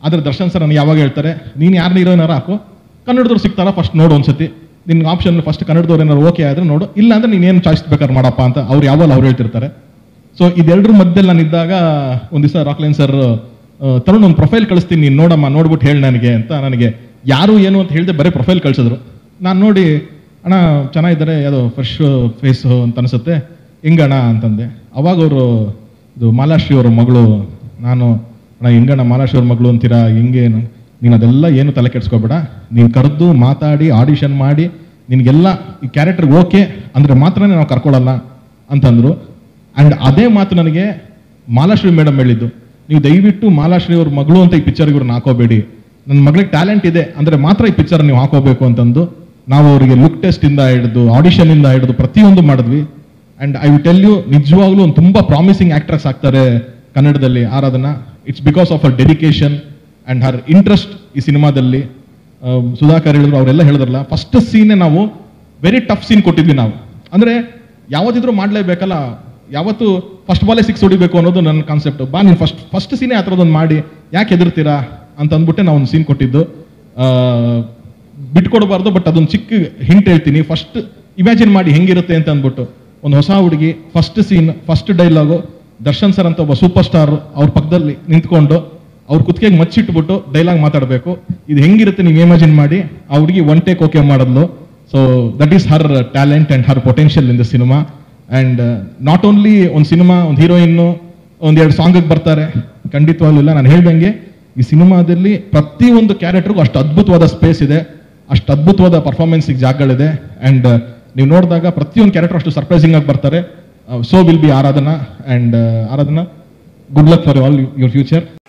ಆದ್ರೆ ದರ್ಶನ್ ಸರ್ ನನಗೆ ಯಾವಾಗ ಹೇಳ್ತಾರೆ ನೀನು ಯಾರನ್ನ ಹೀರೋಯಿನಾರ ಹಾಕು ಕನ್ನಡದವ್ರು ಸಿಗ್ತಾರ ಫಸ್ಟ್ ನೋಡು ಒಂದ್ಸತಿ ನಿನ್ಗೆ ಆಪ್ಷನ್ ಫಸ್ಟ್ ಕನ್ನಡದವ್ರು ಏನಾರು ಓಕೆ ಆದ್ರೆ ನೋಡು ಇಲ್ಲ ಅಂದ್ರೆ ನೀನೇನು ಚಾಯ್ಸ್ ಬೇಕಾದ್ರೆ ಮಾಡಪ್ಪ ಅಂತ ಅವ್ರು ಯಾವಾಗ ಅವ್ರು ಹೇಳ್ತಿರ್ತಾರೆ ಸೊ ಇದೆರಡರ ಮಧ್ಯದಲ್ಲಿ ನಾನು ಇದ್ದಾಗ ಒಂದು ದಿವಸ ರಾಕ್ಲೈನ್ ಸರ್ ತರುಣ್ ಒಂದು ಪ್ರೊಫೈಲ್ ಕಳಿಸ್ತೀನಿ ನೀನು ನೋಡಮ್ಮ ನೋಡ್ಬಿಟ್ಟು ಹೇಳಿ ನನಗೆ ಅಂತ ನನಗೆ ಯಾರು ಏನು ಅಂತ ಹೇಳಿದೆ ಬರೀ ಪ್ರೊಫೈಲ್ ಕಳಿಸಿದ್ರು ನಾನು ನೋಡಿ ಅಣ್ಣ ಚೆನ್ನಾಗಿದ್ದಾರೆ ಯಾವುದೋ ಫ್ರೆಶ್ ಫೇಸ್ ಅಂತ ಅನಿಸುತ್ತೆ ಹೆಂಗಣ್ಣ ಅಂತಂದೆ ಅವಾಗ ಅವರು ಇದು ಮಾಲಾಶ್ರೀ ಅವ್ರ ಮಗಳು ನಾನು ಅಣ್ಣ ಹೆಂಗಣ್ಣ ಮಾಲಾಶ್ರೀ ಅವ್ರ ಮಗಳು ಅಂತೀರಾ ಹೆಂಗೆ ನೀನು ಅದೆಲ್ಲ ಏನು ತಲೆ ಕೆಡ್ಸ್ಕೊಬೇಡ ನೀನು ಕರೆದು ಮಾತಾಡಿ ಆಡಿಷನ್ ಮಾಡಿ ನಿನಗೆಲ್ಲ ಈ ಕ್ಯಾರೆಕ್ಟರ್ ಓಕೆ ಅಂದರೆ ಮಾತ್ರನೇ ನಾವು ಕರ್ಕೊಳ್ಳಲ್ಲ ಅಂತಂದ್ರು ಆ್ಯಂಡ್ ಅದೇ ಮಾತು ನನಗೆ ಮಾಲಾಶ್ರೀ ಮೇಡಮ್ ಹೇಳಿದ್ದು ನೀವು ದಯವಿಟ್ಟು ಮಾಲಾಶ್ರೀ ಅವ್ರ ಮಗಳು ಅಂತ ಈ ಪಿಕ್ಚರ್ಗೆ ಇವ್ರನ್ನ ಹಾಕೋಬೇಡಿ ನನ್ನ ಮಗಳಿಗೆ ಟ್ಯಾಲೆಂಟ್ ಇದೆ ಅಂದರೆ ಮಾತ್ರ ಈ ಪಿಕ್ಚರ್ ನೀವು ಹಾಕೋಬೇಕು ಅಂತಂದು ನಾವು ಅವರಿಗೆ ಲುಕ್ ಟೆಸ್ಟ್ ಇಂದ ಹಿಡಿದು ಆಡಿಷನ್ ಇಂದ ಹಿಡಿದು ಪ್ರತಿಯೊಂದು ಮಾಡಿದ್ವಿ and I will tell you ನಿಜವಾಗ್ಲೂ ಒಂದು ತುಂಬಾ ಪ್ರಾಮಿಸಿಂಗ್ ಆಕ್ಟ್ರೆಸ್ ಆಗ್ತಾರೆ ಕನ್ನಡದಲ್ಲಿ Aradhana it's because of her dedication and her interest ಈ ಸಿನಿಮಾದಲ್ಲಿ ಆಮ್, ಸುಧಾಕರ್ ಹೇಳಿದ್ರು ಅವರೆಲ್ಲ ಹೇಳಿದ್ರಲ್ಲ ಫಸ್ಟ್ ಸೀನೇ ನಾವು ವೆರಿ ಟಫ್ ಸೀನ್ ಕೊಟ್ಟಿದ್ವಿ ನಾವು ಅಂದ್ರೆ ಯಾವತ್ತಿದ್ರೂ ಮಾಡ್ಲೇಬೇಕಲ್ಲ ಯಾವತ್ತು ಫಸ್ಟ್ ಬಾಲೇ ಸಿಕ್ಸ್ ಹೊಡಿಬೇಕು ಅನ್ನೋದು ನನ್ನ ಕಾನ್ಸೆಪ್ಟ್ ಬಾ ನೀನು ಫಸ್ಟ್ ಫಸ್ಟ್ ಸೀನೇ ಆ ಥರದೊಂದು ಮಾಡಿ ಯಾಕೆ ಹೆದರ್ತೀರಾ ಅಂತ ಅಂದ್ಬಿಟ್ಟೆ ನಾವು ಒಂದು ಸೀನ್ ಕೊಟ್ಟಿದ್ದು ಆ, ಬಿಟ್ಕೊಡ್ಬಾರ್ದು ಬಟ್ ಅದೊಂದು ಚಿಕ್ಕ ಹಿಂಟ್ ಹೇಳ್ತೀನಿ ಫಸ್ಟ್ ಇಮ್ಯಾಜಿನ್ ಮಾಡಿ ಹೆಂಗಿರುತ್ತೆ ಅಂತ ಅಂದ್ಬಿಟ್ಟು ಒಂದು ಹೊಸ ಹುಡುಗಿ first scene first dialogue Darshan sir ಅಂತ ಒಬ್ಬ ಸೂಪರ್ ಸ್ಟಾರ್ ಅವ್ರ ಪಕ್ಕದಲ್ಲಿ ನಿಂತ್ಕೊಂಡು ಅವ್ರ ಕುತ್ತಿಗೆಗೆ ಮಚ್ಚಿಟ್ಬಿಟ್ಟು ಡೈಲಾಗ್ ಮಾತಾಡಬೇಕು ಇದು ಹೆಂಗಿರುತ್ತೆ ನೀವು ಇಮ್ಯಾಜಿನ್ ಮಾಡಿ ಆ ಹುಡುಗಿ ಒನ್ ಟೇಕ್ ಓಕೆ ಮಾಡಿದ್ಲು so that is her talent and her potential in the cinema and not only ಒಂದು ಸಿನಿಮಾ ಒಂದು ಹೀರೋಯಿನ್ನು ಒಂದೆರಡು ಸಾಂಗಿಗೆ ಬರ್ತಾರೆ ಖಂಡಿತವಾಗ್ಲೂ ಇಲ್ಲ ನಾನು ಹೇಳ್ದಂಗೆ ಈ ಸಿನಿಮಾದಲ್ಲಿ ಪ್ರತಿಯೊಂದು ಕ್ಯಾರೆಕ್ಟರ್ಗೂ ಅಷ್ಟು ಅದ್ಭುತವಾದ ಸ್ಪೇಸ್ ಇದೆ ಅಷ್ಟು ಅದ್ಭುತವಾದ ಪರ್ಫಾರ್ಮೆನ್ಸಿಗೆ ಜಾಗಗಳಿದೆ ಅಂಡ್ ನೀವು ನೋಡಿದಾಗ ಪ್ರತಿಯೊಂದು ಕ್ಯಾರೆಕ್ಟರ್ ಅಷ್ಟು ಸರ್ಪ್ರೈಸಿಂಗ್ ಆಗಿ ಬರ್ತಾರೆ so will be Aradhana and Aradhana good luck for all your future